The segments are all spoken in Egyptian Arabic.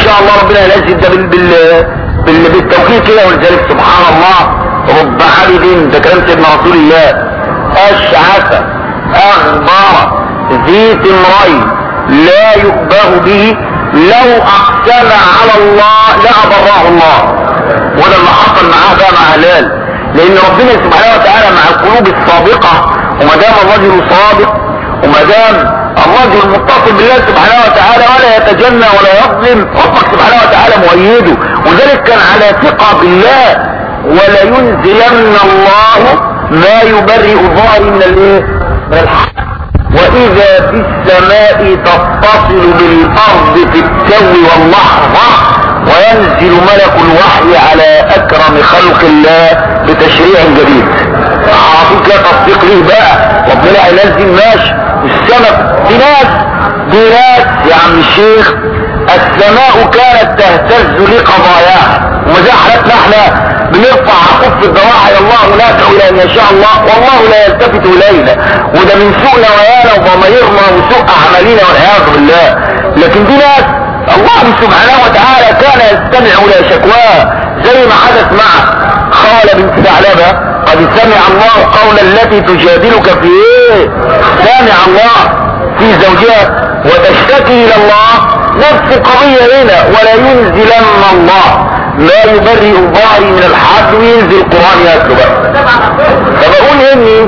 شاء الله ربنا ينزل ده بال... بال... بال... بالتوفيق كده ولذلك سبحان الله رب عبد ده كلام سيدنا رسول الله اشعث اغبر ذي تمرين لا يؤبه به لو اقسم على الله لابره الله وده اللي حصل معاه بقى مع هلال لان ربنا سبحانه وتعالى مع القلوب الصادقة وما دام الرجل صادق وما دام الرجل متصل بالله سبحانه وتعالى ولا يتجنى ولا يظلم ربك سبحانه وتعالى مؤيده وذلك كان على ثقة بالله ولينزلن الله ما يبرئ الظاهر من الايه من الحق واذا في السماء تتصل بالارض في التو واللحظة وينزل ملك الوحي على اكرم خلق الله بتشريع جديد اعطيك يا تصديق ليه بقى ربنا هينزل ماشي السماء دي ناس دي ناس يا عم الشيخ السماء كانت تهتز لقضاياها وزي حالتنا احنا بنرفع عقوف الضواحي الله نافع الى ان يشاء الله والله لا يلتفت الينا وده من سوء نوايانا وضميرنا وسوء اعمالنا والعياذ بالله لكن دي ناس الله سبحانه وتعالى كان يستمع الى شكواه زي ما حدث مع خالة بنت ثعلبة قد سمع الله قول التي تجادلك في ايه سامع الله في زوجها وتشتكي الى الله نفس القضية هنا ولا ينزلن الله ما يبرئ الظاهر من الحد وينزل القرآن يتلو بقى فبقول اني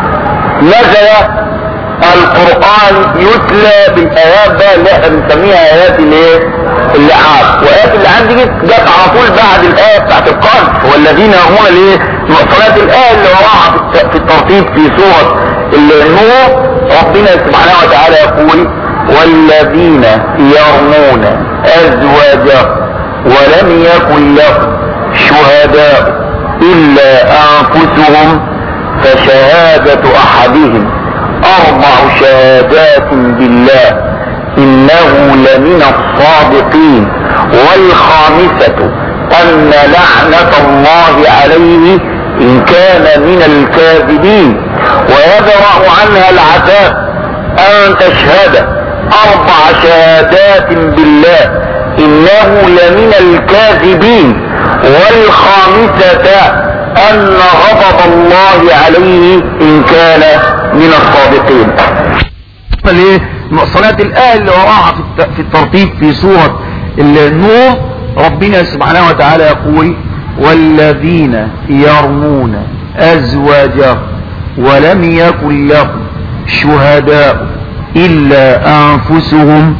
نزل القرآن يتلى بالايات بقى اللي احنا بنسميها ايات الايه اللعاب وايات اللعاب دي جت على طول بعد الايه بتاعت القلب والذين يرمون الايه صلاة الايه اللي وراها في الترتيب في سورة النور ربنا سبحانه وتعالى يقول والذين يرمون ازواجهم ولم يكن لهم شهداء الا انفسهم فشهادة احدهم اربع شهادات بالله انه لمن الصادقين والخامسة ان لعنة الله عليه ان كان من الكاذبين ويدرأ عنها العذاب ان تشهد اربع شهادات بالله انه لمن الكاذبين والخامسة ان غضب الله عليه ان كان من الصادقين صلاة الآية اللي وراها في الترتيب في سورة النور ربنا سبحانه وتعالى يقول والذين يرمون أزواجهم ولم يكن لهم شهداء إلا أنفسهم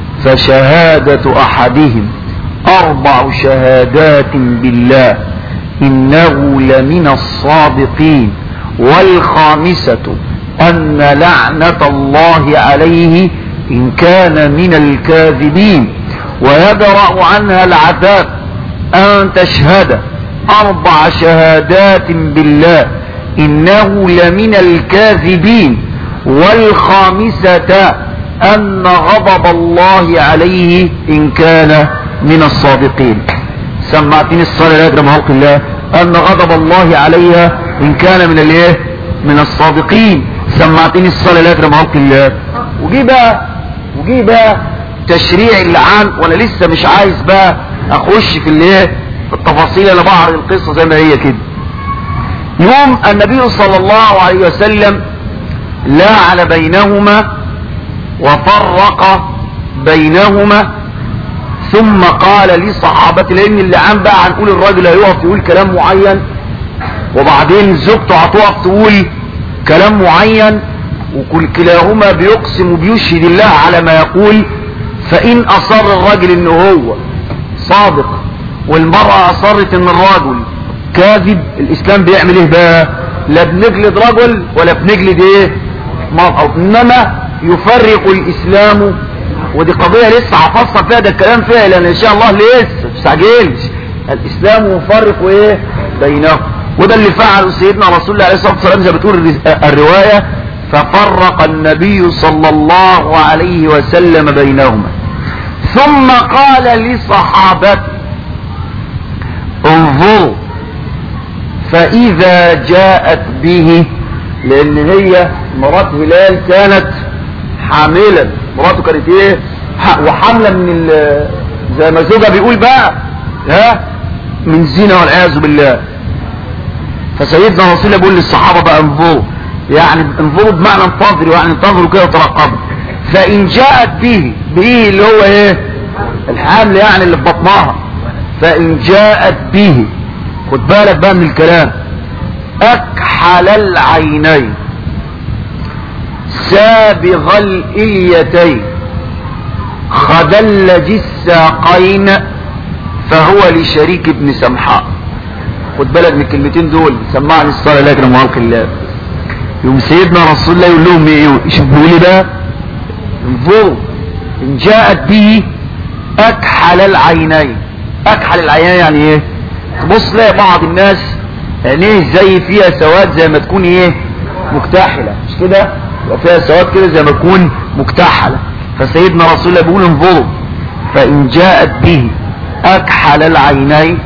فشهادة أحدهم أربع شهادات بالله إنه لمن الصادقين والخامسة أن لعنة الله عليه إن كان من الكاذبين ويدرأ عنها العذاب أن تشهد أربع شهادات بالله إنه لمن الكاذبين والخامسة أن غضب الله عليه إن كان من الصادقين سمعتني الصلاة لا يكرم خلق الله أن غضب الله عليها إن كان من الايه من الصادقين سمعتني الصلاة لا يكرم خلق الله وجي بقى وجي بقى تشريع اللعان وانا لسه مش عايز بقى اخش في الايه في التفاصيل انا بعرض القصة زي ما هي كده يوم النبي صلى الله عليه وسلم لاعن بينهما وفرق بينهما ثم قال لصحابته لان اللعان بقى هنقول الراجل هيقف يقول كلام معين وبعدين زوجته هتقف تقول كلام معين وكل كلاهما بيقسم وبيشهد الله على ما يقول فإن أصر الراجل إنه هو صادق والمرأة أصرت إن الراجل كاذب الإسلام بيعمل إيه بقى لا بنجلد رجل ولا بنجلد إيه مرأة إنما يفرق الإسلام ودي قضية لسه هفصل فيها ده الكلام فيها لأن إن شاء الله لسه مستعجلش الإسلام يفرق إيه بينهم وده اللي فعله سيدنا رسول الله عليه الصلاة والسلام زي بتقول الرواية ففرق النبي صلى الله عليه وسلم بينهما ثم قال لصحابته انظروا فإذا جاءت به لأن هي مرات هلال كانت حاملا مراته كانت ايه وحاملة من زي ما زوجها بيقول بقى ها من زنا والعياذ بالله فسيدنا رسول الله بيقول للصحابة بقى انظروا يعني انظروا بمعنى انتظروا يعني انتظروا كده وترقبوا فإن جاءت به به اللي هو ايه الحمل يعني اللي في بطنها فإن جاءت به خد بالك بقى من الكلام أكحل العينين سابغ الإليتين خدلج الساقين فهو لشريك ابن سمحاء خد بالك من الكلمتين دول سمعني الصلاة لكن مهلق الله يوم سيدنا رسول الله يقول لهم ايه شوف بيقول ايه بقى انظروا ان جاءت به اكحل العينين اكحل العينين يعني ايه تبص تلاقي بعض الناس عينيه زي فيها سواد زي ما تكون ايه مكتحلة مش كده يبقى فيها سواد كده زي ما تكون مكتحلة فسيدنا رسول الله بيقول انظروا فان جاءت به اكحل العينين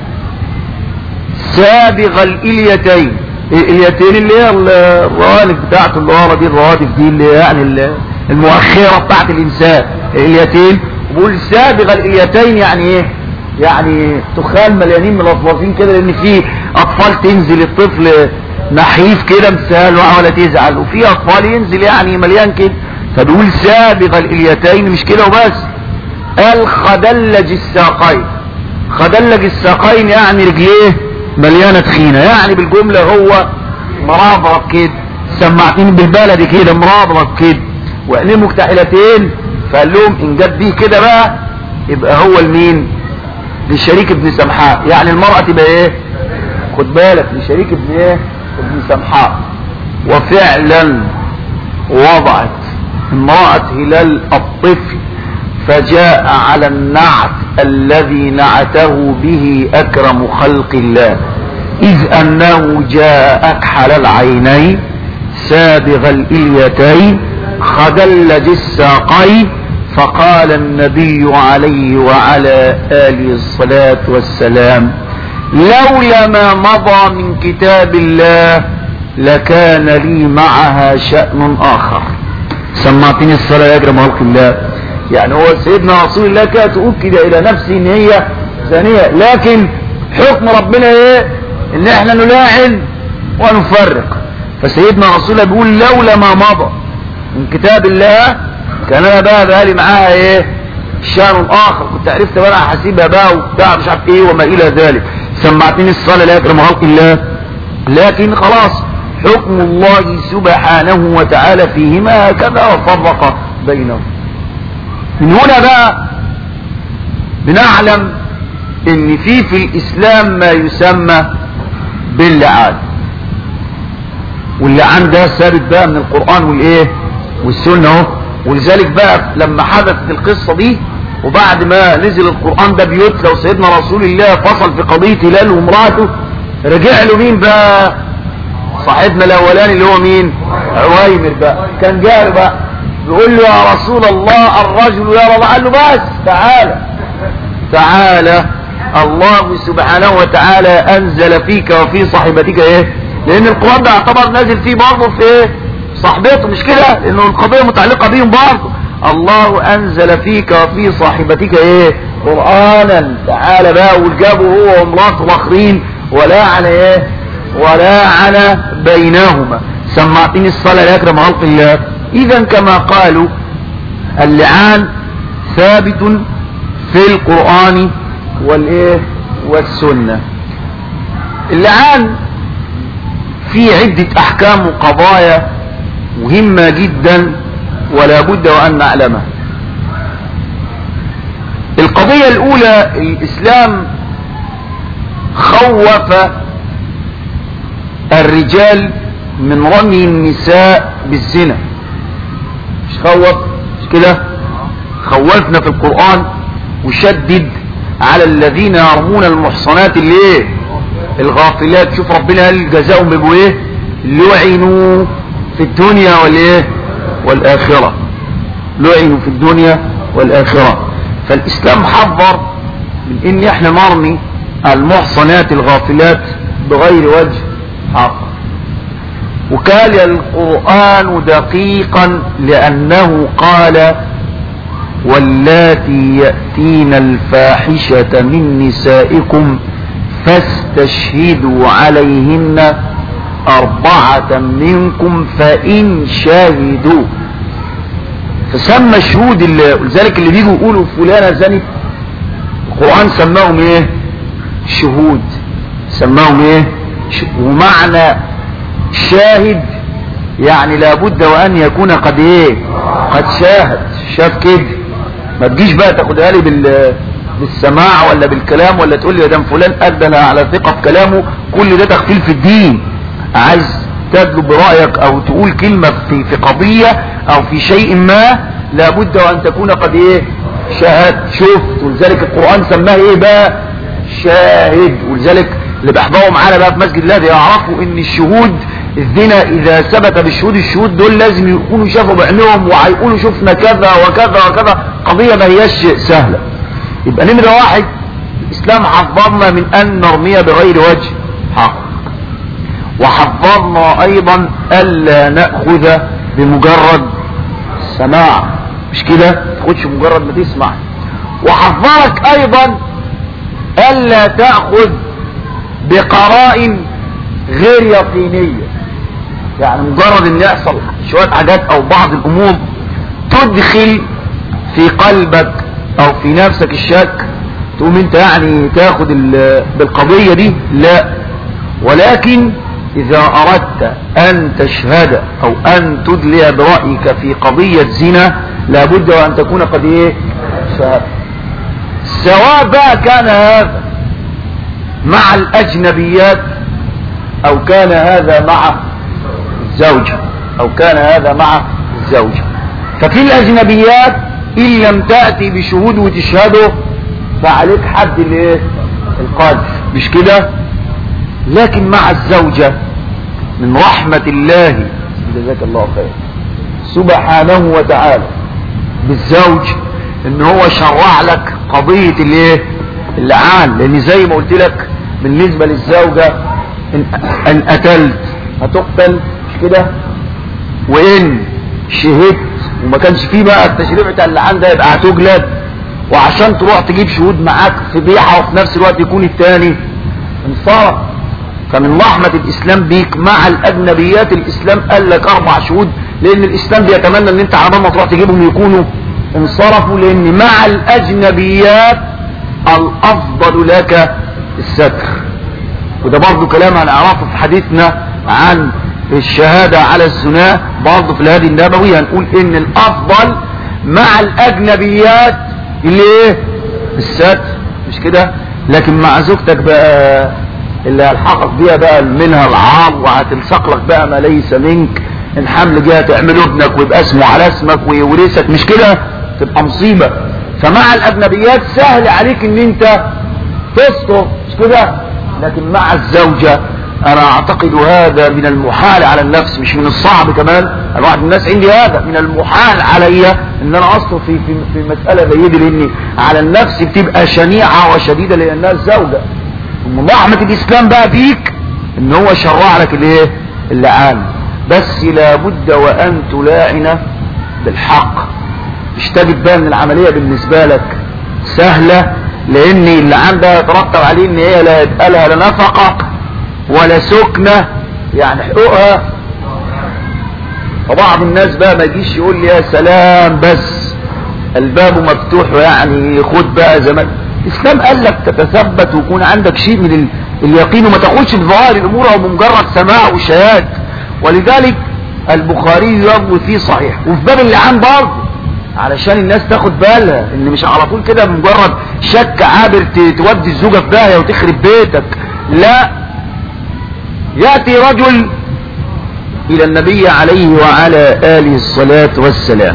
سابغ الاليتين الاليتين اللي هي الروالف بتاعته اللي ورا دي الروادف دي اللي هي يعني المؤخرة بتاعت الانسان الاليتين بقول سابغ الاليتين يعني ايه يعني تخان مليانين من الاطفالين كده لان في اطفال تنزل الطفل نحيف كده مسال ولا تزعل وفي اطفال ينزل يعني مليان كده فبيقول سابغ الاليتين مش كده وبس قال خدلج الساقين خدلج الساقين يعني رجليه مليانة تخينة يعني بالجملة هو مرابط كده سمعتين بالبلدي كده مرابط كده وعينيه مكتحلتين فقال لهم ان جت بيه كده بقى يبقى هو المين لشريك ابن سمحاء يعني المرأة تبقى ايه خد بالك لشريك ابن ايه ابن سمحاء وفعلا وضعت امرأة هلال الطفل فجاء على النعت الذي نعته به اكرم خلق الله اذ انه جاء اكحل العينين سابغ الاليتين خدلج الساقين فقال النبي عليه وعلى آله الصلاة والسلام لولا ما مضى من كتاب الله لكان لي معها شأن آخر سمعتني الصلاة يا أكرم خلق الله يعني هو سيدنا رسول الله كانت أكد إلى نفسه إن هي زانية لكن حكم ربنا إيه إن إحنا نلاعن ونفرق فسيدنا رسول الله بيقول لولا ما مضى من كتاب الله كان انا بقى بقالي معاها ايه شان اخر كنت عرفت بقى حسيبها بقى وبتاع مش عارف ايه وما الى ذلك سمعتني الصلاة لا يكرم خلق الله لكن خلاص حكم الله سبحانه وتعالى فيهما هكذا وفرق بينهم من هنا بقى بنعلم ان في في الاسلام ما يسمى باللعان واللعان ده ثابت بقى من القرآن والايه والسنة اهو ولذلك بقى لما حدثت القصة دي وبعد ما نزل القرآن ده بيتلى وسيدنا رسول الله فصل في قضية هلال وامراته رجع له مين بقى صاحبنا الاولاني اللي هو مين عويمر بقى كان جاء بقى بيقول له يا رسول الله الرجل يرى الله قال له بس تعالى تعالى الله سبحانه وتعالى انزل فيك وفي صاحبتك ايه لان القرآن ده يعتبر نازل فيه برضه في ايه صاحبته مش كده لانه القضية متعلقة بيهم برضه الله انزل فيك وفي صاحبتك ايه قرآنا تعالى بقى وجابه هو ومراته الاخرين ولا على ايه ولا على بينهما سمعتني الصلاة لاكرم خلق الله اذا كما قالوا اللعان ثابت في القرآن والايه والسنة اللعان في عدة احكام وقضايا مهمة جدا ولا بد وان نعلمها القضية الاولى الاسلام خوف الرجال من رمي النساء بالزنا مش خوف مش كده خوفنا في القرآن وشدد على الذين يرمون المحصنات اللي ايه الغافلات شوف ربنا قال جزاؤهم بيبقوا ايه لعنوا في الدنيا والايه والاخرة لعنوا في الدنيا والاخرة فالاسلام حذر من ان احنا نرمي المحصنات الغافلات بغير وجه حق وكان القرآن دقيقا لأنه قال واللاتي يأتين الفاحشة من نسائكم فاستشهدوا عليهن أربعة منكم فإن شهدوا فسمى الشهود اللي ولذلك اللي بيجوا يقولوا فلانة زنت القرآن سماهم ايه شهود سماهم ايه ش... ومعنى شاهد يعني لابد وان يكون قد ايه قد شاهد شاف كده ما تجيش بقى تاخدها لي بال بالسماع ولا بالكلام ولا تقول لي ده فلان ادى على ثقة في كلامه كل ده تغفيل في الدين عايز تدلو برأيك او تقول كلمة في, في قضية او في شيء ما لابد وان تكون قد ايه شاهد شفت ولذلك القرآن سماه ايه بقى شاهد ولذلك اللي بيحضروا معانا بقى في مسجد الله يعرفوا ان الشهود الزنا اذا ثبت بالشهود الشهود دول لازم يكونوا شافوا بعينهم وهيقولوا شفنا كذا وكذا وكذا قضية ما هياش سهلة يبقى نمرة واحد الاسلام حفظنا من ان نرمي بغير وجه حق وحفظنا ايضا الا نأخذ بمجرد سماع مش كده تاخدش مجرد ما تسمع وحفظك ايضا الا تأخذ بقرائن غير يقينية يعني مجرد ان يحصل شوية حاجات او بعض الامور تدخل في قلبك او في نفسك الشك تقوم انت يعني تاخد بالقضية دي لا ولكن اذا اردت ان تشهد او ان تدلي برأيك في قضية زنا لابد وان تكون قد ايه شهد سواء بقى كان هذا مع الاجنبيات او كان هذا مع الزوجة او كان هذا مع الزوجة ففي الاجنبيات ان لم تأتي بشهود وتشهده فعليك حد الايه القذف مش كده لكن مع الزوجة من رحمة الله جزاك الله خير سبحانه وتعالى بالزوج ان هو شرع لك قضية الايه اللعان لان زي ما قلت لك بالنسبة للزوجة ان, ان قتلت هتقتل مش كده وان شهدت وما كانش فيه بقى التشريع بتاع اللعان ده يبقى هتجلد وعشان تروح تجيب شهود معاك في بيعة وفي نفس الوقت يكون التاني انصرف فمن رحمة الاسلام بيك مع الاجنبيات الاسلام قال لك اربع شهود لان الاسلام بيتمنى ان انت على ما تروح تجيبهم يكونوا انصرفوا لان مع الاجنبيات الافضل لك الستر وده برضو كلام هنعرفه في حديثنا عن الشهادة على الزنا برضو في الهادي النبوي هنقول ان الافضل مع الاجنبيات اللي ايه الستر مش كده لكن مع زوجتك بقى اللي هلحقك بيها بقى منها العار وهتلصق لك بقى ما ليس منك الحمل جه تعمله ابنك ويبقى اسمه على اسمك ويورثك مش كده تبقى مصيبة فمع الاجنبيات سهل عليك ان انت تستر مش كده لكن مع الزوجة انا اعتقد هذا من المحال على النفس مش من الصعب كمان انا واحد من الناس عندي هذا من المحال عليا ان انا اصل في في في مسألة زي دي لاني على النفس بتبقى شنيعة وشديدة لانها الزوجة ومن رحمة الاسلام بقى بيك ان هو شرع لك الايه اللعان بس لابد وان تلاعن بالحق مش تجد بقى ان العملية بالنسبة لك سهلة لان اللعان ده يترتب عليه ان هي لا يتقالها لا نفقة ولا سكنة يعني حقوقها فبعض الناس بقى ما يجيش يقول لي يا سلام بس الباب مفتوح يعني خد بقى زمان الاسلام قال لك تتثبت ويكون عندك شيء من ال... اليقين وما تاخدش بظواهر الامور او بمجرد سماع وشهاد ولذلك البخاري يروي فيه صحيح وفي باب اللعان برضه علشان الناس تاخد بالها ان مش على طول كده مجرد شك عابر تودي الزوجة في داهية وتخرب بيتك لا يأتي رجل الى النبي عليه وعلى آله الصلاة والسلام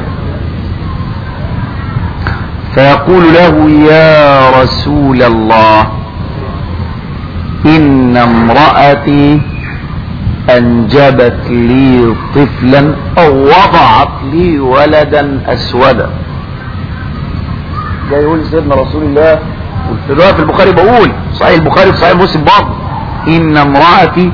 فيقول له يا رسول الله ان امرأتي انجبت لي طفلا او وضعت لي ولدا اسودا جاي يقول سيدنا رسول الله في البخاري بقول صحيح البخاري في صحيح مسلم برضه ان امرأتي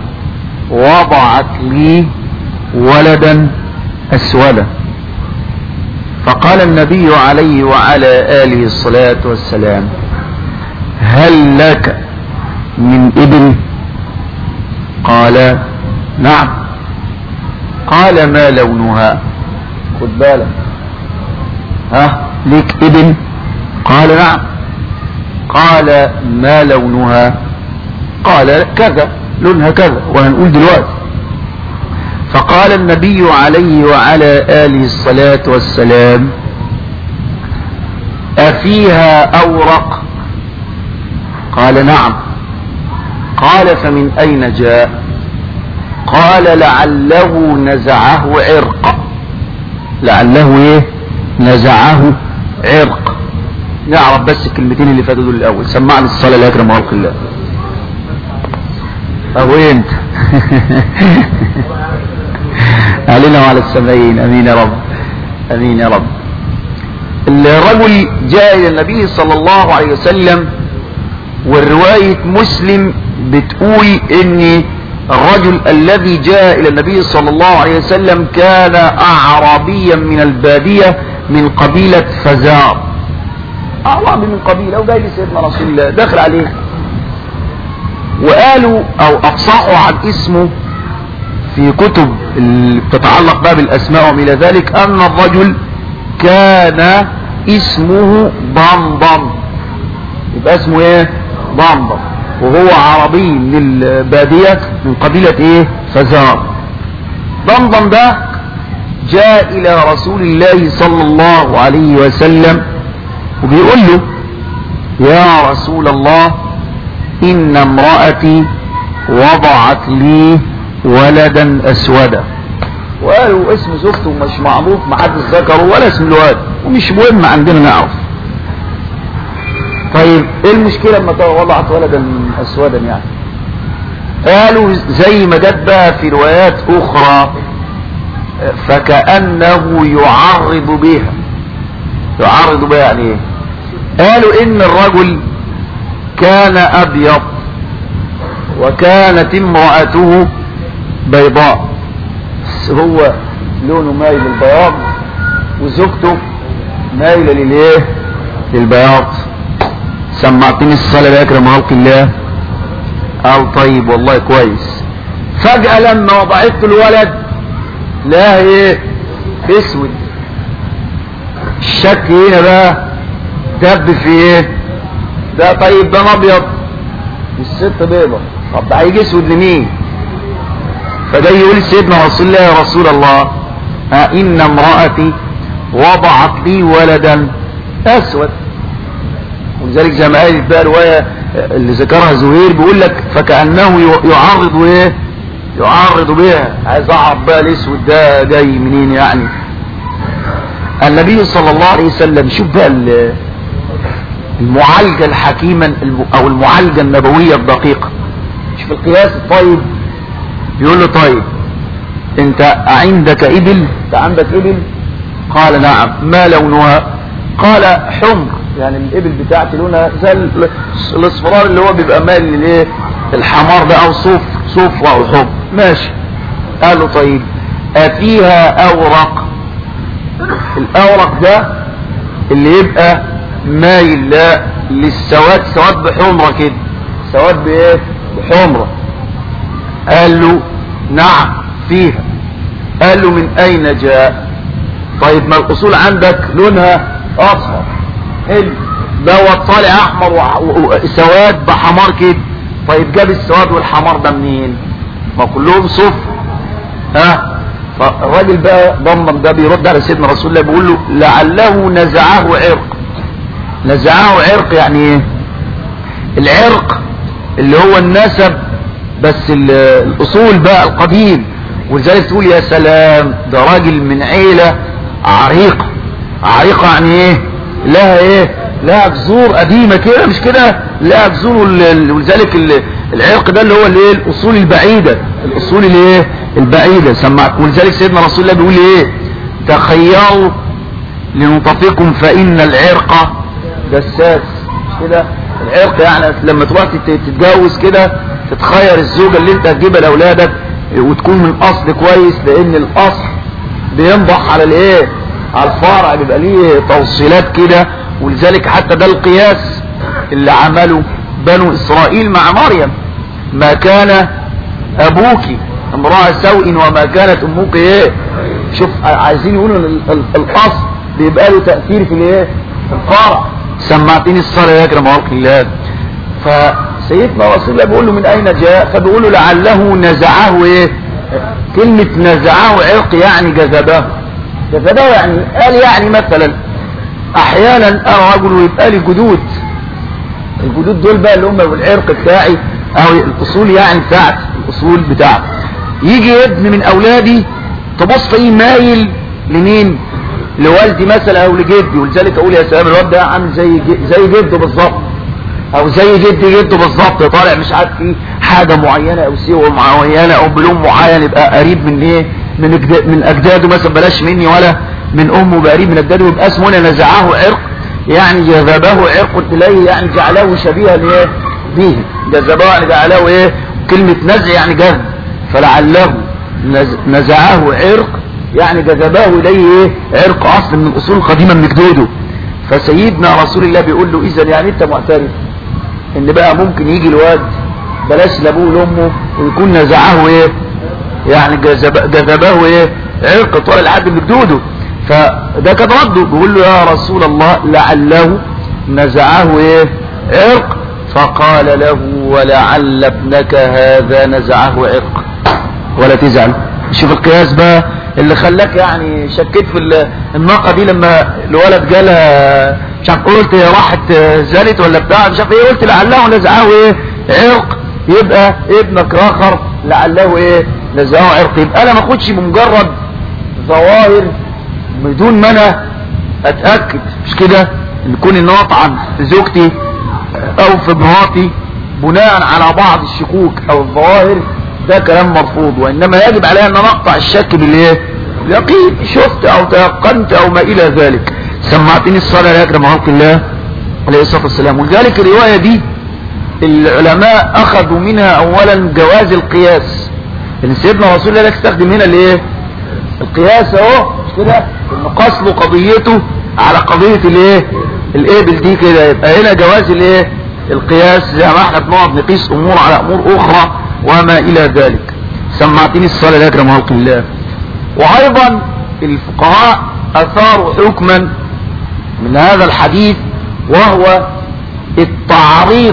وضعت لي ولدا اسودا فقال النبي عليه وعلى آله الصلاة والسلام هل لك من ابن قال نعم قال ما لونها خد بالك ها ليك ابن قال نعم قال ما لونها قال كذا لونها كذا وهنقول دلوقتي فقال النبي عليه وعلى آله الصلاة والسلام أفيها أورق قال نعم قال فمن أين جاء قال لعله نزعه عرق لعله ايه نزعه عرق نعرف بس الكلمتين اللي فاتوا دول الاول سمعنا الصلاة لا يكرم خلق الله اهو انت علينا وعلى السمعين امين يا رب امين يا رب الرجل جاء الى النبي صلى الله عليه وسلم والرواية مسلم بتقول ان الرجل الذي جاء الى النبي صلى الله عليه وسلم كان اعرابيا من البادية من قبيلة فزار اعرابي من قبيلة وجاي لسيدنا رسول الله دخل عليه وقالوا او افصحوا عن اسمه في كتب اللي بتتعلق بقى بالاسماء وما الى ذلك ان الرجل كان اسمه ضمضم يبقى اسمه ايه ضمضم وهو عربي من البادية من قبيلة ايه فزار ضمضم ده جاء الى رسول الله صلى الله عليه وسلم وبيقول له يا رسول الله ان امرأتي وضعت لي ولدا اسودا وقالوا اسم زوجته مش معروف ما حد ذكره ولا اسم الواد ومش مهم عندنا نعرف طيب ايه المشكلة لما وضعت ولدا اسودا يعني قالوا زي ما جت بقى في روايات اخرى فكأنه يعرض بها يعرض بها يعني ايه قالوا ان الرجل كان ابيض وكانت امرأته بيضاء هو لونه مايل للبياض وزوجته مايلة للايه للبياض سمعتني الصلاة لا يكرم خلق الله قال طيب والله كويس فجأة لما وضعت الولد لا ايه اسود الشك هنا بقى دب في ايه ده طيب ده ابيض والست بيضة طب ده هيجي اسود لمين فده يقول سيدنا رسول الله يا رسول الله ها ان امرأتي وضعت لي ولدا اسود ولذلك زي ما قالت بقى رواية اللي ذكرها زهير بيقول لك فكأنه يعرض ايه يعرض بها عايز اعرف بقى الاسود ده جاي منين يعني النبي صلى الله عليه وسلم شوف بقى المعالجة الحكيمة او المعالجة النبوية الدقيقة شوف القياس الطيب يقول له طيب انت عندك ابل انت عندك ابل قال نعم ما لونها قال حمر يعني الابل بتاعتي لونها زي الاصفرار اللي هو بيبقى مال للايه الحمار ده او صوف صفرة او حمر ماشي قال له طيب افيها اورق الاورق ده اللي يبقى مايل لا للسواد سواد بحمرة كده سواد بايه بحمرة قال له نعم فيها قال له من اين جاء طيب ما الاصول عندك لونها اصفر حلو دوت طالع احمر وسواد بحمار كده طيب جاب السواد والحمار ده منين ما كلهم صفر ها فالراجل بقى ضمن ده بيرد على سيدنا رسول الله بيقول له لعله نزعه عرق نزعه عرق يعني ايه العرق اللي هو النسب بس الاصول بقى القديم ولذلك تقول يا سلام ده راجل من عيلة عريقة عريقة يعني ايه لها ايه لها جذور قديمة كده مش كده لها جذور ولذلك العرق ده اللي هو الايه الاصول البعيدة الاصول الايه البعيدة سمعت ولذلك سيدنا رسول الله بيقول ايه تخيروا لنطفقكم فان العرق دساس مش كده العرق يعني لما تروح تتجوز كده تتخير الزوجة اللي انت هتجيبها لاولادك وتكون من اصل كويس لان الاصل بينضح على الايه على الفرع بيبقى ليه توصيلات كده ولذلك حتى ده القياس اللي عمله بنو اسرائيل مع مريم ما كان ابوك امرأة سوء وما كانت امك ايه شوف عايزين يقولوا ال- ال- الاصل بيبقى له تأثير في الايه في الفرع سمعتني الصلاة يا اكرم خلق الله فسيدنا رسول الله بيقول له من اين جاء فبيقول له لعله نزعه ايه كلمة نزعه عرق يعني جذبه جذبه يعني قال يعني مثلا احيانا ارى رجل ويبقى لي جدود الجدود دول بقى اللي هم العرق بتاعي او الاصول يعني بتاعت الاصول بتاعتي يجي ابن من اولادي تبص تلاقيه مايل لمين لوالدي مثلا او لجدي ولذلك اقول يا سلام الواد ده عامل زي ج- زي جده بالظبط او زي جدي جده بالظبط طالع مش عارف فيه حاجه معينه او سوى معينه او بلون معين يبقى قريب من ايه من أجد- من اجداده مثلا بلاش مني ولا من امه يبقى قريب من اجداده يبقى اسمه هنا نزعه عرق يعني جذبه عرق اليه يعني جعله شبيها لايه به جذبه يعني جعله ايه كلمه نزع يعني جذب فلعله نز- نزعه عرق يعني جذبه اليه ايه عرق اصل من الاصول القديمه من جدوده فسيدنا رسول الله بيقول له اذا يعني انت معترف ان بقى ممكن يجي الواد بلاش لابوه لامه ويكون نزعه ايه يعني جذب- جذبه ايه عرق طول لحد من جدوده فده كان رده بيقول له يا رسول الله لعله نزعه ايه عرق فقال له ولعل ابنك هذا نزعه عرق ولا تزعل شوف القياس بقى اللي خلاك يعني شكيت في ال- الناقة دي لما الولد جالها مش عارف قلت هي راحت زالت ولا بتاع مش عارف ايه قلت لعله نزعه ايه عرق يبقى ابنك اخر لعله ايه نزعه عرق يبقى انا ما اخدش بمجرد ظواهر بدون ما انا اتاكد مش كده ان كون ان أنا اطعن في زوجتي او في مراتي بناء على بعض الشكوك او الظواهر ده كلام مرفوض وانما يجب عليها ان انا اقطع الشك بالايه اليقين شفت او تيقنت او ما الى ذلك سمعتني الصلاة يا اكرم خلق الله عليه الصلاة والسلام ولذلك الرواية دي العلماء اخذوا منها اولا جواز القياس ان سيدنا رسول الله استخدم هنا الايه القياس اهو مش كده ان قصد قضيته على قضية الايه الابل دي كده يبقى هنا جواز الايه القياس زي ما احنا بنقعد نقيس امور على امور اخرى وما الى ذلك سمعتني الصلاة يا اكرم خلق الله وايضا الفقهاء اثاروا حكما من هذا الحديث وهو التعريض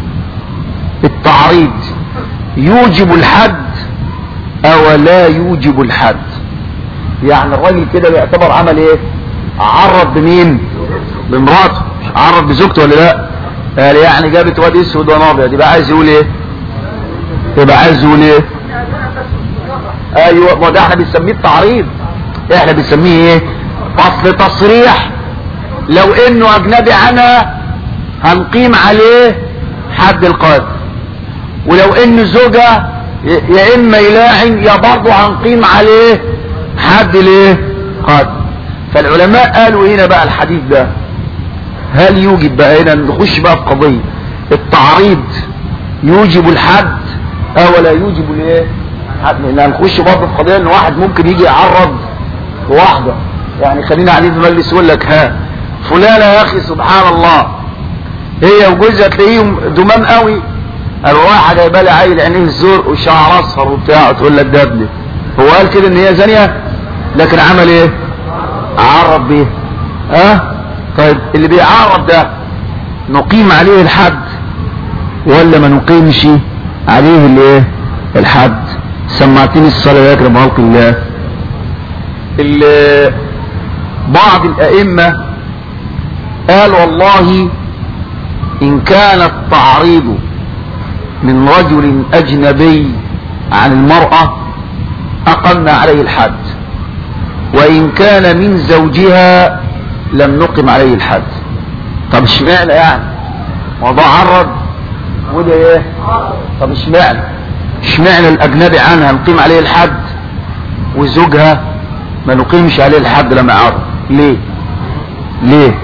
التعريض يوجب الحد او لا يوجب الحد يعني الراجل كده بيعتبر عمل ايه عرض بمين بمراته مش عرض بزوجته ولا لا قال يعني جابت واد اسود وانا ابيض يبقى عايز يقول ايه يبقى عايز يقول ايه ايوه ما ده احنا بنسميه التعريض احنا بنسميه ايه اصل تصريح لو انه اجنبي عنها هنقيم عليه حد القاذف ولو انه زوجة يا اما يلاعن يا برضه هنقيم عليه حد ليه قاذف فالعلماء قالوا هنا بقى الحديث ده هل يوجب بقى هنا نخش بقى في قضية التعريض يوجب الحد او لا يوجب الايه حد لان هنخش برضه في قضية ان واحد ممكن يجي يعرض واحدة يعني خلينا قاعدين في مجلس يقول لك ها فلانة يا اخي سبحان الله هي وجوزها تلاقيهم دمام قوي الواحد هيبقى لي عيل عينيه الزرق وشعر اصفر وبتاع تقول لك ده ابني هو قال كده ان هي زانيه لكن عمل ايه عرض بيه ها أه؟ طيب اللي بيعرض ده نقيم عليه الحد ولا ما نقيمش عليه الايه الحد سمعتني الصلاة يا اكرم خلق الله ال- بعض الائمة قال والله ان كان التعريض من رجل اجنبي عن المرأة اقمنا عليه الحد وان كان من زوجها لم نقم عليه الحد طب اشمعنى يعني وضع عرض وده ايه طب اشمعنى اشمعنى الاجنبي عنها نقيم عليه الحد وزوجها ما نقيمش عليه الحد لما يعرض ليه ليه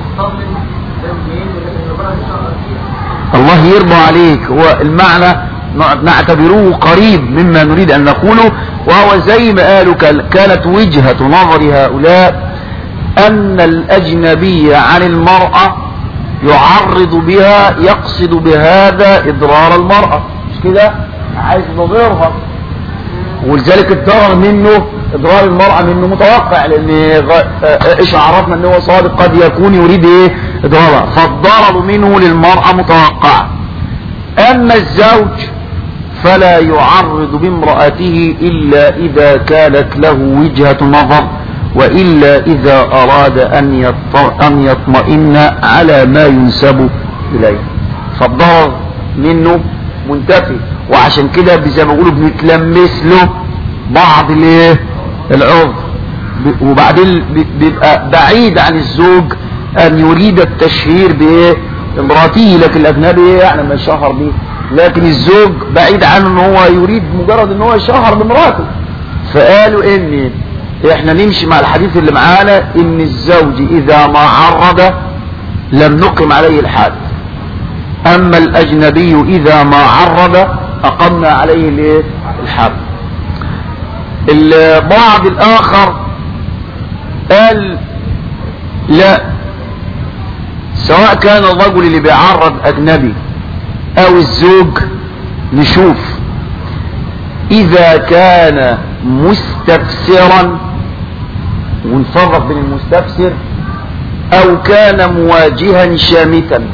الله يرضى عليك هو المعنى نعتبروه قريب مما نريد أن نقوله وهو زي ما قالوا كانت وجهة نظر هؤلاء أن الأجنبي عن المرأة يعرض بها يقصد بهذا إضرار المرأة مش كده عايز يضرها ولذلك الضرر منه اضرار المرأة منه متوقع لان ايش عرفنا ان هو صادق قد يكون يريد ايه اضرارها فالضرر منه للمرأة متوقع اما الزوج فلا يعرض بامرأته الا اذا كانت له وجهة نظر والا اذا اراد ان ان يطمئن على ما ينسب اليه فالضرر منه منتفي وعشان كده زي ما بيقولوا بنتلمس له بعض الايه العذر وبعدين بيبقى بعيد عن الزوج ان يريد التشهير بايه امراته لكن الاجنبي ايه يعني ما يشهر بيه لكن الزوج بعيد عنه ان هو يريد مجرد ان هو يشهر بمراته فقالوا ان احنا نمشي مع الحديث اللي معانا ان الزوج اذا ما عرض لم نقم عليه الحد اما الاجنبي اذا ما عرض اقمنا عليه الايه الحد البعض الاخر قال لا سواء كان الرجل اللي بيعرض اجنبي او الزوج نشوف اذا كان مستفسرا ونفرق بين المستفسر او كان مواجها شامتا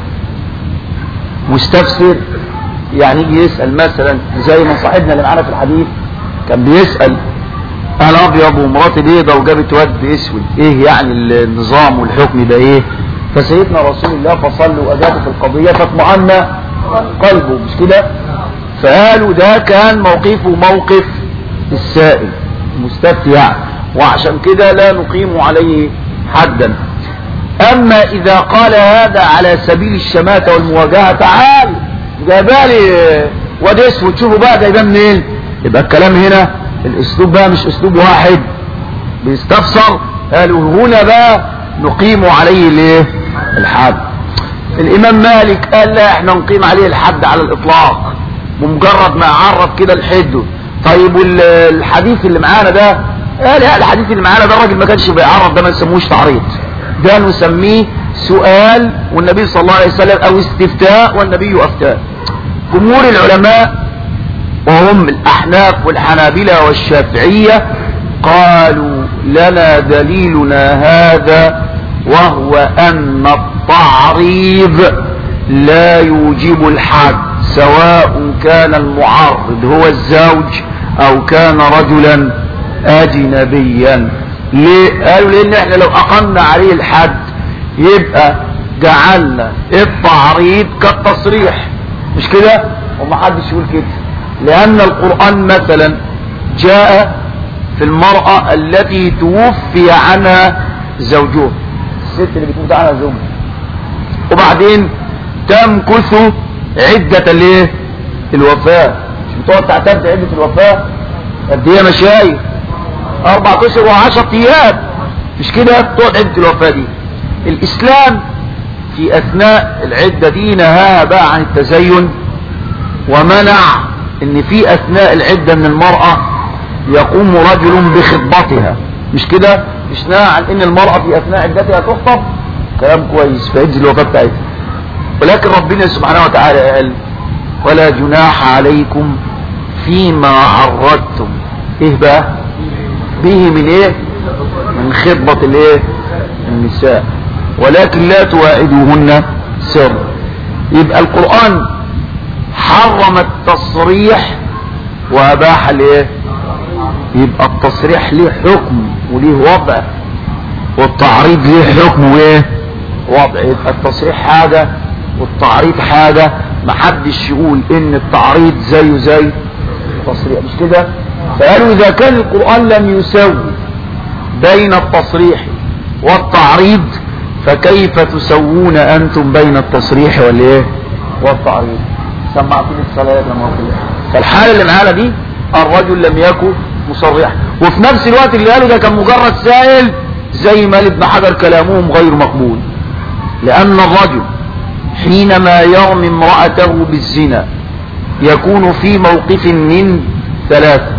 مستفسر يعني يجي يسأل مثلا زي ما صاحبنا اللي معانا في الحديث كان بيسأل انا ابيض ومراتي بيضة وجابت واد اسود ايه يعني النظام والحكم ده ايه فسيدنا رسول الله فصل واجابه في القضية فاطمأن قلبه مش كده فقالوا ده كان موقفه موقف السائل المستفتي يعني وعشان كده لا نقيم عليه حدا اما اذا قال هذا على سبيل الشماتة والمواجهة تعال جايبالي واد اسود شوفوا بقى جايباه منين يبقى الكلام هنا الاسلوب بقى مش اسلوب واحد بيستفسر قالوا هنا بقى نقيم عليه الايه الحد الامام مالك قال لا احنا نقيم عليه الحد على الاطلاق بمجرد ما يعرف كده الحد طيب الحديث اللي معانا ده قال لا الحديث اللي معانا ده الراجل ما كانش بيعرف ده ما نسموش تعريض ده نسميه سؤال والنبي صلى الله عليه وسلم او استفتاء والنبي افتاء جمهور العلماء وهم الأحناف والحنابلة والشافعية قالوا لنا دليلنا هذا وهو أن التعريض لا يوجب الحد سواء كان المعرض هو الزوج أو كان رجلا أجنبيا ليه؟ قالوا لأن احنا لو أقمنا عليه الحد يبقى جعلنا التعريض كالتصريح مش كده ومحدش يقول كده لأن القرآن مثلا جاء في المرأة التي توفي عنها زوجها الست اللي بتموت عنها زوجها وبعدين تمكث عدة الايه الوفاة مش بتقعد تعتد عدة الوفاة قد ايه مشايخ اربع اشهر وعشر ايام مش كده بتقعد عدة الوفاة دي الاسلام في اثناء العدة دي نهاها بقى عن التزين ومنع ان في اثناء العدة من المرأة يقوم رجل بخطبتها مش كده مش نهى عن ان المرأة في اثناء عدتها تخطب كلام كويس في عز الوفاة بتاعتها ولكن ربنا سبحانه وتعالى قال ولا جناح عليكم فيما عرضتم ايه بقى به من ايه من خطبة الايه النساء ولكن لا تواعدوهن سر يبقى القرآن حرم التصريح واباح الايه يبقى التصريح ليه حكم وليه وضع والتعريض ليه حكم وايه وضع يبقى التصريح حاجة والتعريض حاجة محدش يقول ان التعريض زيه زي التصريح مش كده فقالوا اذا كان القرآن لم يسوي بين التصريح والتعريض فكيف تسوون انتم بين التصريح والايه والتعريض سمعتني الصلاة لما قلت فالحالة اللي معانا دي الرجل لم يكن مصرحا وفي نفس الوقت اللي قاله ده كان مجرد سائل زي ما ابن حجر كلامهم غير مقبول لأن الرجل حينما يرمي امرأته بالزنا يكون في موقف من ثلاثة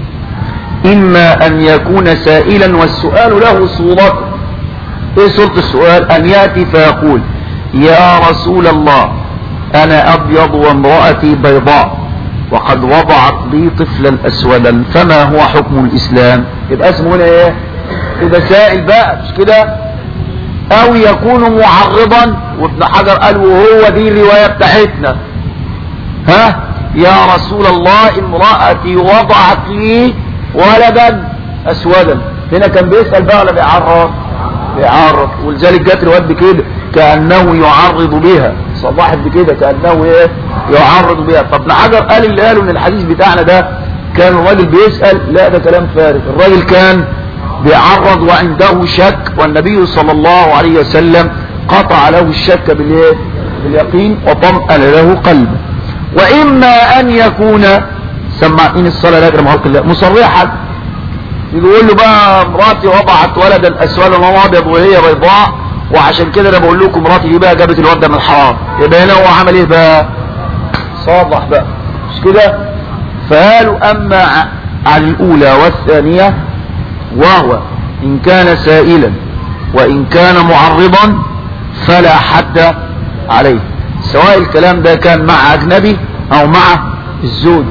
إما أن يكون سائلا والسؤال له صورة إيه صورة السؤال أن يأتي فيقول يا رسول الله أنا أبيض وامرأتي بيضاء وقد وضعت لي طفلا أسودا فما هو حكم الإسلام يبقى اسمه هنا إيه يبقى سائل بقى مش كده أو يكون معرضا وابن حجر قال وهو دي الرواية بتاعتنا ها يا رسول الله امرأتي وضعت لي ولدا اسودا هنا كان بيسأل بقى ولا بيعرض بيعرض ولذلك جت روايات بكده كأنه يعرض بها صباحت بكده كأنه ايه يعرض بها طب ابن حجر قال اللي قالوا ان الحديث بتاعنا ده كان الراجل بيسأل لا ده كلام فارغ الراجل كان بيعرض وعنده شك والنبي صلى الله عليه وسلم قطع له الشك بالايه باليقين وطمأن له قلبه واما ان يكون سمعتني الصلاة لا اكرم خلق الله مصرحا يقول له بقى مراتي وضعت ولدا اسودا وهو ابيض وهي بيضاء وعشان كده انا بقول لكم مراتي دي بقى جابت الواد ده من الحرام يبقى هنا هو عمل ايه بقى صرح بقى مش كده فقالوا اما عن الاولى والثانية وهو ان كان سائلا وان كان معرضا فلا حد عليه سواء الكلام ده كان مع اجنبي او مع الزوج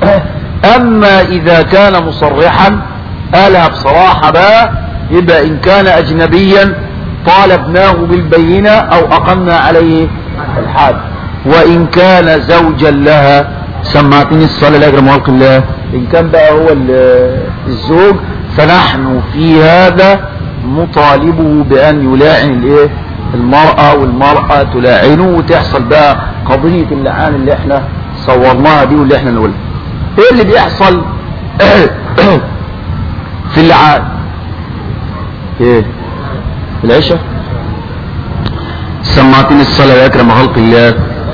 اما اذا كان مصرحا قالها بصراحة بقى يبقى ان كان اجنبيا طالبناه بالبينة او اقمنا عليه الحاد وان كان زوجا لها سمعتني الصلاة لا اجرم خلق الله ان كان بقى هو الزوج فنحن في هذا نطالبه بان يلاعن الايه المرأة والمرأة تلاعنه وتحصل بقى قضية اللعان اللي احنا صورناها دي واللي احنا نقولها ايه اللي بيحصل في اللعان ايه في العشاء سمعتني الصلاة يا اكرم خلق الله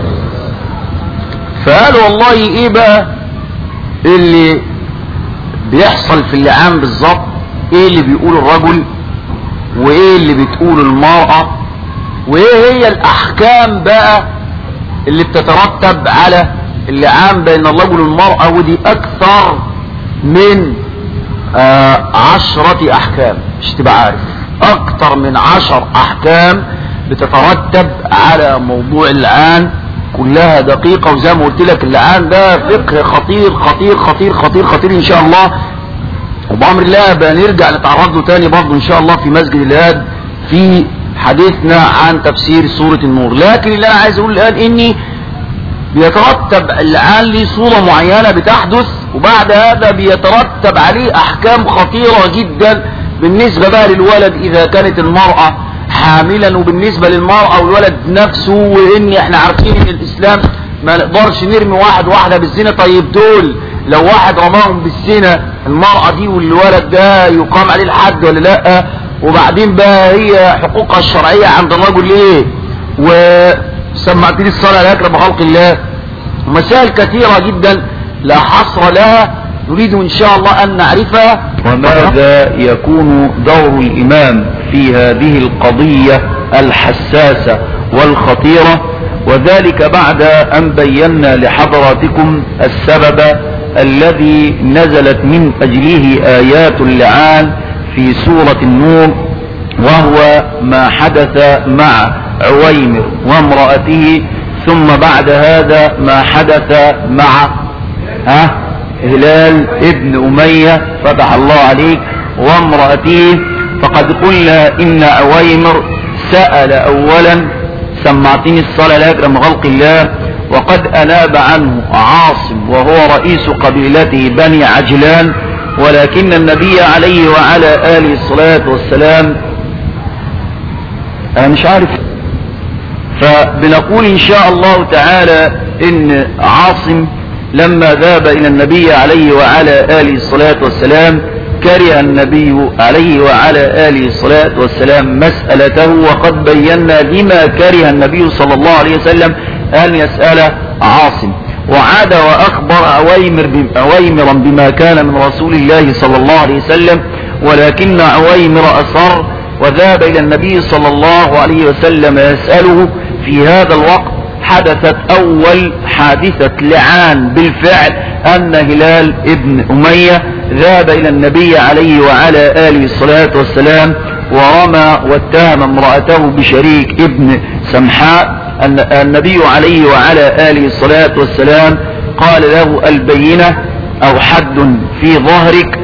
فقالوا والله ايه بقى اللي بيحصل في اللعان بالظبط ايه اللي بيقول الرجل وايه اللي بتقول المرأة وايه هي الاحكام بقى اللي بتترتب على اللعان بين الرجل والمرأة ودي اكثر من آه عشرة احكام مش تبقى عارف اكثر من عشر احكام بتترتب على موضوع اللعان كلها دقيقة وزي ما قلت لك اللعان ده فقه خطير خطير خطير خطير خطير ان شاء الله وبأمر الله بنرجع نتعرض له تاني برضه ان شاء الله في مسجد الهاد في حديثنا عن تفسير سورة النور لكن اللي انا عايز اقول الان اني بيترتب اللعان ليه صورة معينة بتحدث وبعد هذا بيترتب عليه احكام خطيرة جدا بالنسبة بقى للولد اذا كانت المرأة حاملا وبالنسبة للمرأة والولد نفسه وان احنا عارفين ان الاسلام ما نقدرش نرمي واحد واحدة بالزنا طيب دول لو واحد رماهم بالزنا المرأة دي والولد ده يقام عليه الحد ولا لا وبعدين بقى هي حقوقها الشرعية عند الرجل ايه وسمعتني الصلاة الاكرم خلق الله مسائل كثيرة جدا لا حصر لها نريد ان شاء الله ان نعرفها وماذا يكون دور الامام في هذه القضية الحساسة والخطيرة وذلك بعد ان بينا لحضراتكم السبب الذي نزلت من اجله ايات اللعان في سورة النور وهو ما حدث مع عويمر وامرأته ثم بعد هذا ما حدث مع ها هلال ابن امية فتح الله عليك وامرأته فقد قلنا ان عويمر سأل اولا سمعتني الصلاة لا يكرم خلق الله وقد اناب عنه عاصم وهو رئيس قبيلته بني عجلان ولكن النبي عليه وعلى آله الصلاة والسلام أنا مش عارف فبنقول إن شاء الله تعالى إن عاصم لما ذهب إلى النبي عليه وعلى آله الصلاة والسلام كره النبي عليه وعلى آله الصلاة والسلام مسألته وقد بينا لما كره النبي صلى الله عليه وسلم أن يسأل عاصم وعاد وأخبر عويمر عويمرا بما كان من رسول الله صلى الله عليه وسلم ولكن عويمر أصر وذهب إلى النبي صلى الله عليه وسلم يسأله في هذا الوقت حدثت اول حادثة لعان بالفعل ان هلال ابن امية ذهب الى النبي عليه وعلى اله الصلاة والسلام ورمى واتهم امرأته بشريك ابن سمحاء النبي عليه وعلى آله الصلاة والسلام قال له البينة او حد في ظهرك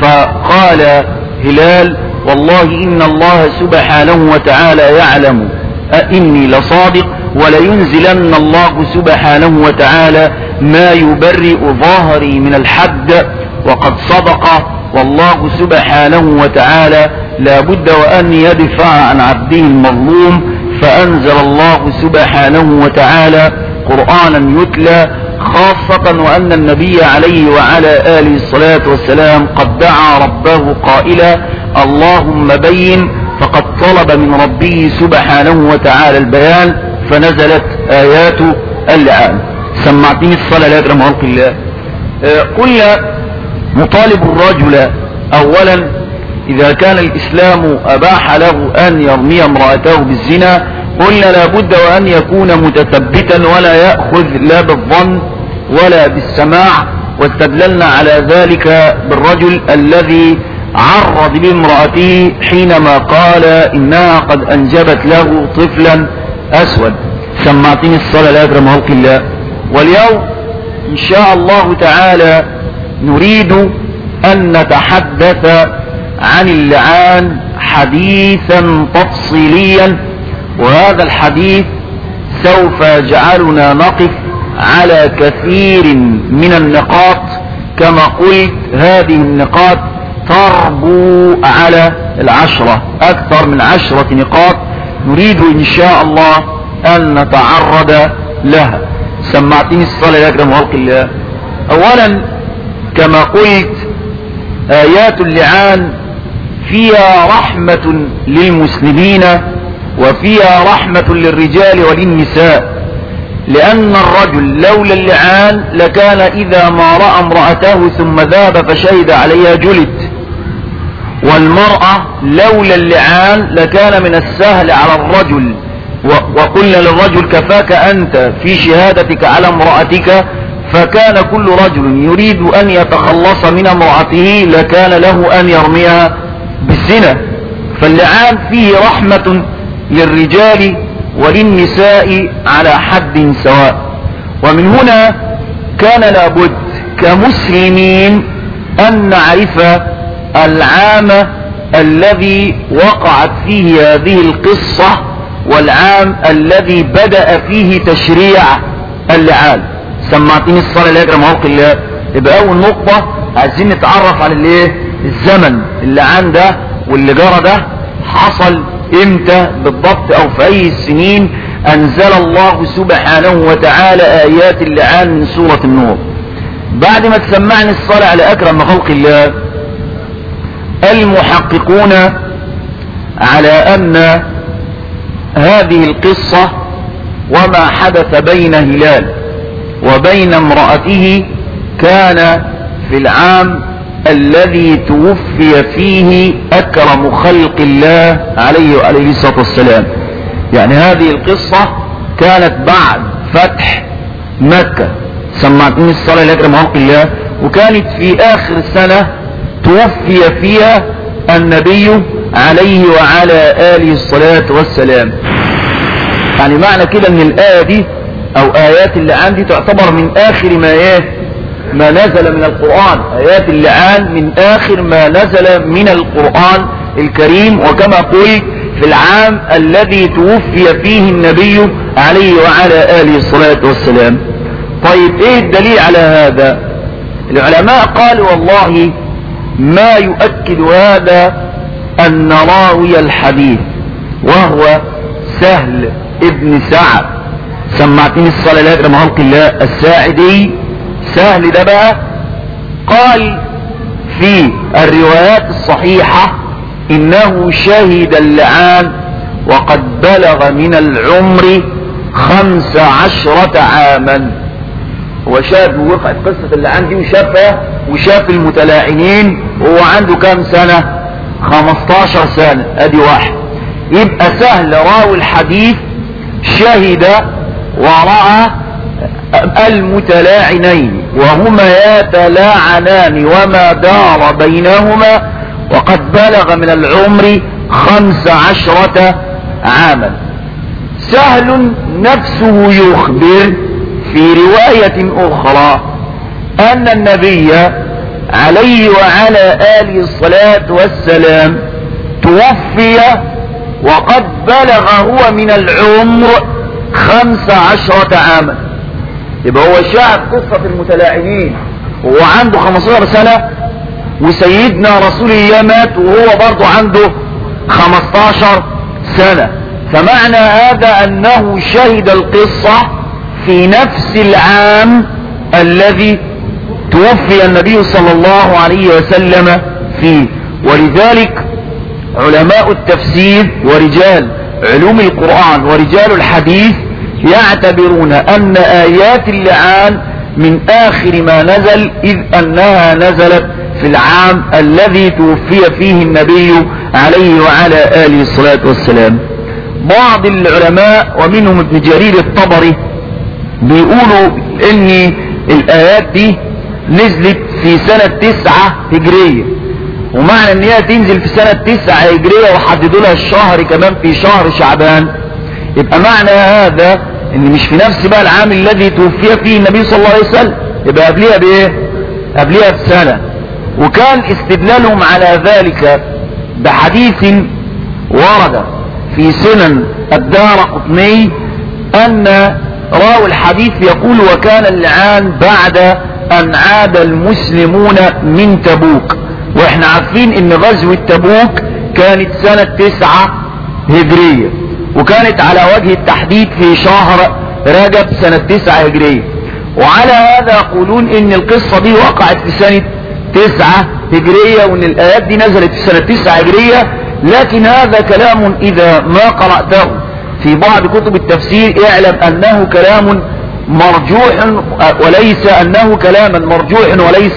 فقال هلال والله ان الله سبحانه وتعالى يعلم أئني لصادق ولينزلن الله سبحانه وتعالى ما يبرئ ظهري من الحد وقد صدق والله سبحانه وتعالى لا بد وأن يدفع عن عبده المظلوم فأنزل الله سبحانه وتعالى قرآنا يتلى خاصة وأن النبي عليه وعلى آله الصلاة والسلام قد دعا ربه قائلا اللهم بين فقد طلب من ربه سبحانه وتعالى البيان فنزلت آيات اللعان سمعتني الصلاة لا يكرم خلق الله آه قلنا نطالب الرجل أولا إذا كان الإسلام أباح له أن يرمي امرأته بالزنا قلنا لابد وأن يكون متثبتا ولا يأخذ لا بالظن ولا بالسماع واستدللنا على ذلك بالرجل الذي عرض بامرأته حينما قال إنها قد أنجبت له طفلا أسود سمعتني الصلاة لا أكرم خلق الله واليوم إن شاء الله تعالى نريد أن نتحدث عن اللعان حديثا تفصيليا وهذا الحديث سوف يجعلنا نقف على كثير من النقاط كما قلت هذه النقاط تربو على العشرة أكثر من عشرة نقاط نريد إن شاء الله أن نتعرض لها سمعتني الصلاة يا أكرم خلق الله أولا كما قلت آيات اللعان فيها رحمة للمسلمين وفيها رحمة للرجال وللنساء لأن الرجل لولا اللعان لكان إذا ما رأى امرأته ثم ذهب فشهد عليها جلد والمرأة لولا اللعان لكان من السهل على الرجل وقلنا للرجل كفاك أنت في شهادتك على امرأتك فكان كل رجل يريد أن يتخلص من امرأته لكان له أن يرميها بالزنا فاللعان فيه رحمة للرجال وللنساء على حد سواء ومن هنا كان لابد كمسلمين أن نعرف العام الذي وقعت فيه هذه القصة والعام الذي بدأ فيه تشريع اللعان سمعتني الصلاة لا يكرم خلق الله يبقى أول نقطة عايزين نتعرف على الايه الزمن اللعان ده واللي جرى ده حصل امتى بالضبط او في اي السنين انزل الله سبحانه وتعالى ايات اللعان من سورة النور بعد ما تسمعني الصلاة على اكرم خلق الله المحققون على ان هذه القصة وما حدث بين هلال وبين امرأته كان في العام الذي توفي فيه اكرم خلق الله عليه وعليه الصلاة والسلام يعني هذه القصة كانت بعد فتح مكة سمعتني الصلاة لاكرم خلق الله وكانت في اخر سنة توفي فيها النبي عليه وعلى آله الصلاة والسلام يعني معنى كده ان الآية دي او ايات اللي عندي تعتبر من اخر ما ايه ما نزل من القرآن آيات اللعان من آخر ما نزل من القرآن الكريم وكما قلت في العام الذي توفي فيه النبي عليه وعلى آله الصلاة والسلام طيب ايه الدليل على هذا العلماء قالوا والله ما يؤكد هذا أن راوي الحديث وهو سهل ابن سعد سمعتني الصلاة لا يكرم خلق الله الساعدي سهل ده بقى قال في الروايات الصحيحة انه شهد اللعان وقد بلغ من العمر خمس عشرة عاما هو شاف وقعت قصة اللعان دي وشافها وشاف المتلاعنين وهو عنده كام سنة خمستاشر سنة ادي واحد يبقى سهل راوي الحديث شهد ورأى المتلاعنين وهما يتلاعنان وما دار بينهما وقد بلغ من العمر خمس عشرة عاما سهل نفسه يخبر في رواية أخرى أن النبي عليه وعلى آله الصلاة والسلام توفي وقد بلغ هو من العمر خمس عشرة عاما يبقى هو شاهد قصة المتلاعنين وهو عنده 15 سنة وسيدنا رسول الله مات وهو برضه عنده 15 سنة فمعنى هذا انه شهد القصة في نفس العام الذي توفي النبي صلى الله عليه وسلم فيه ولذلك علماء التفسير ورجال علوم القرآن ورجال الحديث يعتبرون ان ايات اللعان من اخر ما نزل اذ انها نزلت في العام الذي توفي فيه النبي عليه وعلى اله الصلاة والسلام بعض العلماء ومنهم ابن جرير الطبري بيقولوا ان الايات دي نزلت في سنة تسعة هجرية ومعنى ان هي تنزل في سنة تسعة هجرية وحددوا لها الشهر كمان في شهر شعبان يبقى معنى هذا ان مش في نفس بقى العام الذي توفي فيه النبي صلى الله عليه وسلم يبقى قبلها بايه قبلها بسنة وكان استدلالهم على ذلك بحديث ورد في سنن الدار قطني ان راوي الحديث يقول وكان اللعان بعد ان عاد المسلمون من تبوك واحنا عارفين ان غزوة تبوك كانت سنة تسعة هجرية وكانت على وجه التحديد في شهر رجب سنة تسعة هجرية وعلى هذا يقولون ان القصة دي وقعت في سنة تسعة هجرية وان الايات دي نزلت في سنة تسعة هجرية لكن هذا كلام اذا ما قرأته في بعض كتب التفسير اعلم انه كلام مرجوح وليس انه كلاما مرجوح وليس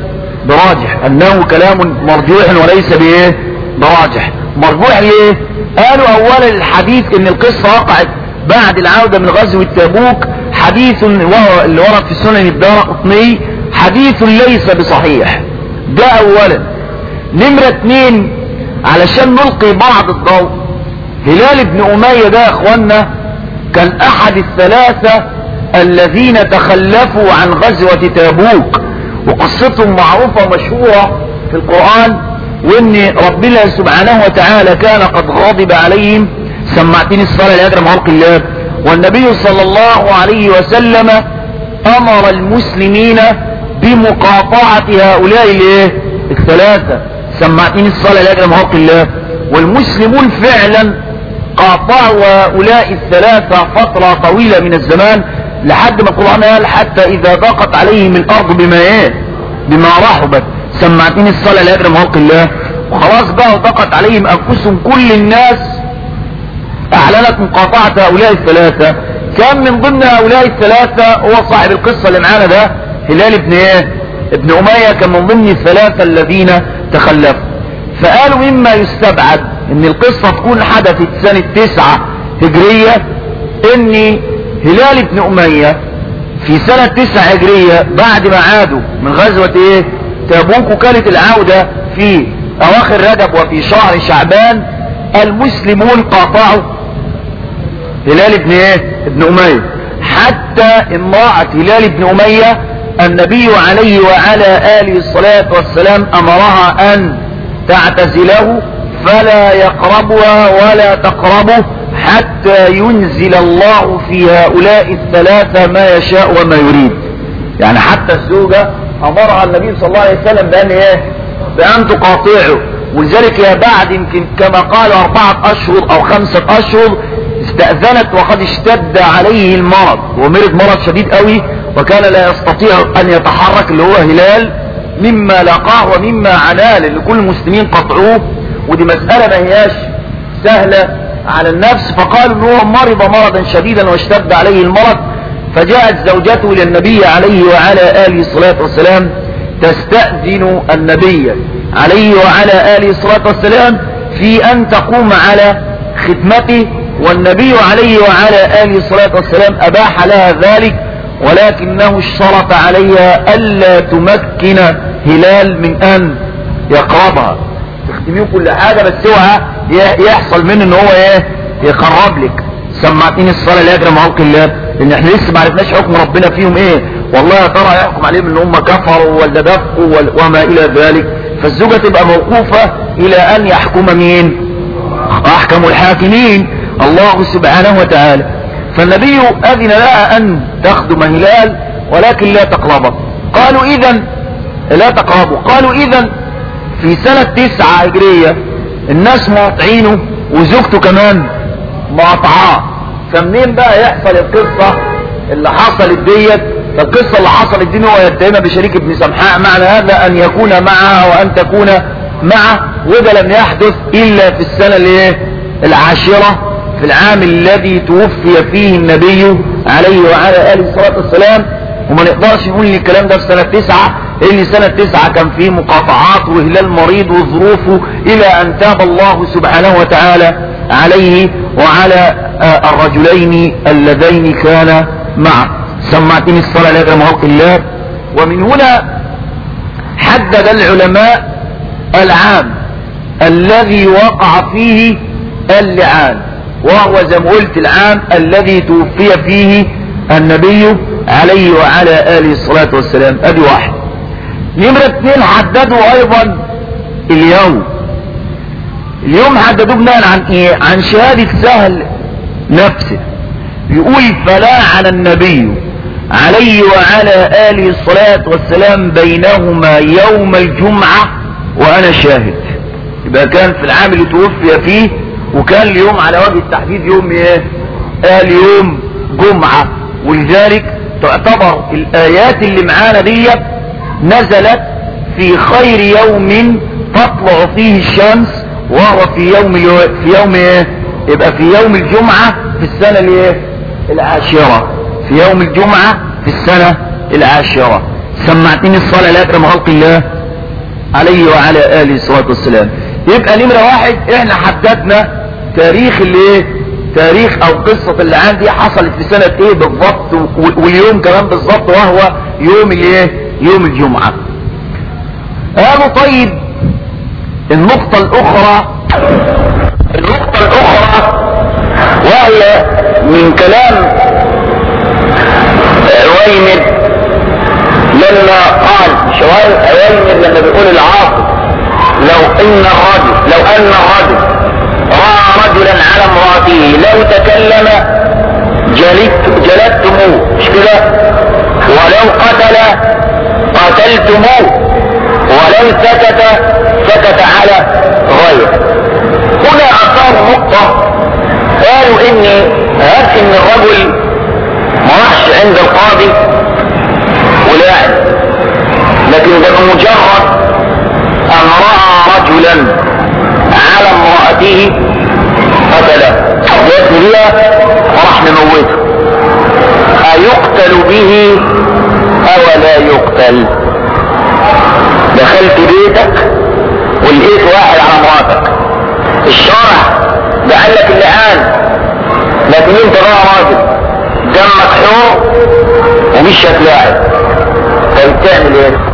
براجح انه كلام مرجوح وليس بايه براجح مرجوح ليه قالوا اولا الحديث ان القصة وقعت بعد العودة من غزوة تبوك حديث اللي ورد في سنن الدار قطني حديث ليس بصحيح ده اولا نمرة اتنين علشان نلقي بعض الضوء هلال بن امية ده يا اخوانا كان احد الثلاثة الذين تخلفوا عن غزوة تابوك وقصتهم معروفة ومشهورة في القرآن وان ربنا سبحانه وتعالى كان قد غضب عليهم سمعتني الصلاة لأجل خلق الله والنبي صلى الله عليه وسلم امر المسلمين بمقاطعة هؤلاء الايه الثلاثة سمعتني الصلاة لأجل خلق الله والمسلمون فعلا قاطعوا هؤلاء الثلاثة فترة طويلة من الزمان لحد ما القرآن قال حتى اذا ضاقت عليهم الارض بما ايه بما رحبت سمعتني الصلاة لأجل خلق الله وخلاص بقى ضاقت عليهم انفسهم كل الناس اعلنت مقاطعة هؤلاء الثلاثة كان من ضمن هؤلاء الثلاثة هو صاحب القصة اللي معانا ده هلال ابن ايه ابن امية كان من ضمن الثلاثة الذين تخلفوا فقالوا مما يستبعد ان القصة تكون حدثت سنة تسعة هجرية ان هلال ابن امية في سنة تسعة هجرية بعد ما عادوا من غزوة ايه تابوك وكانت العودة في اواخر رجب وفي شهر شعبان المسلمون قاطعوا هلال ابن ايه ابن امية حتى امرأة هلال ابن امية النبي عليه وعلى آله الصلاة والسلام امرها ان تعتزله فلا يقربها ولا تقربه حتى ينزل الله في هؤلاء الثلاثة ما يشاء وما يريد يعني حتى الزوجة امرها النبي صلى الله عليه وسلم بان ايه بان تقاطعه ولذلك يا بعد يمكن كما قال اربعة اشهر او خمسة اشهر استأذنت وقد اشتد عليه المرض ومرض مرض شديد قوي وكان لا يستطيع ان يتحرك اللي هو هلال مما لقاه ومما عناه لان كل المسلمين قطعوه ودي مسألة ما هياش سهلة على النفس فقالوا ان هو مرض مرضا شديدا واشتد عليه المرض فجاءت زوجته الى النبي عليه وعلى آله الصلاة والسلام تستأذن النبي عليه وعلى آله الصلاة والسلام في ان تقوم على خدمته والنبي عليه وعلى آله الصلاة والسلام أباح لها ذلك ولكنه اشترط عليها ألا تمكن هلال من أن يقربها تختميه كل حاجة بس هو يحصل منه ان هو ايه يقرب لك سمعتني الصلاة لا يجرم خلق الله لان احنا لسه ما عرفناش حكم ربنا فيهم ايه والله يا ترى يحكم عليهم ان هم كفروا ولا دفقوا وما الى ذلك فالزوجة تبقى موقوفة الى ان يحكم مين احكم الحاكمين الله سبحانه وتعالى فالنبي اذن لها ان تخدم هلال ولكن لا تقربه قالوا اذا لا تقربوا قالوا اذا في سنة تسعة هجرية الناس مقاطعينه وزوجته كمان مقاطعاه فمنين بقى يحصل القصة اللي حصلت ديت القصة اللي حصلت دي هو يتهمها بشريك ابن سمحاء معنى هذا ان يكون معها وان تكون معه وده لم يحدث الا في السنة الايه العاشرة في العام الذي توفي فيه النبي عليه وعلى آله الصلاة والسلام وما نقدرش نقول ان الكلام ده في سنة تسعة لان سنة تسعة كان فيه مقاطعات وهلال مريض وظروفه الى ان تاب الله سبحانه وتعالى عليه وعلى الرجلين اللذين كان معه سمعتني الصلاة لا خلق الله ومن هنا حدد العلماء العام الذي وقع فيه اللعان وهو زي ما قلت العام الذي توفي فيه النبي عليه وعلى آله الصلاة والسلام ادي واحد نمرة اثنين حددوا ايضا اليوم اليوم حددوه بناء عن ايه عن شهادة سهل نفسه يقول فلا على النبي عليه وعلى آله الصلاة والسلام بينهما يوم الجمعة وانا شاهد يبقى كان في العام اللي توفي فيه وكان اليوم على وجه التحديد يوم ايه قال يوم جمعة ولذلك تعتبر الايات اللي معانا ديت نزلت في خير يوم تطلع فيه الشمس وهو في يوم في يوم ايه يبقى في يوم الجمعة في السنة الايه العاشرة في يوم الجمعة في السنة العاشرة سمعتني الصلاة لا اكرم خلق الله عليه وعلى آله الصلاة والسلام يبقى نمرة واحد احنا حددنا تاريخ الايه تاريخ او قصة اللي عندي حصلت في سنة ايه بالضبط واليوم كمان بالضبط وهو يوم الايه يوم الجمعة قالوا طيب النقطة الاخرى النقطة الاخرى وهي من كلام رويمد لما قال شوال رويمد لما بيقول العاصف لو ان الرجل لو ان الرجل راى رجلا على امراته لو تكلم جلدت جلدتموه مش كده ولو قتل قتلتموه ولو سكت سكت على غيره هنا اثار نقطة قالوا ان هات ان الرجل ما راحش عند القاضي ولعن لكن ده بمجرد ان راى رجلا على امرأته قتله جات بيها وراح مموته ايقتل به او لا يقتل دخلت بيتك ولقيت واحد على مراتك الشرع ده قال لك اللعان لكن انت بقى راجل دمك حور ومش هتلاعب طيب تعمل ايه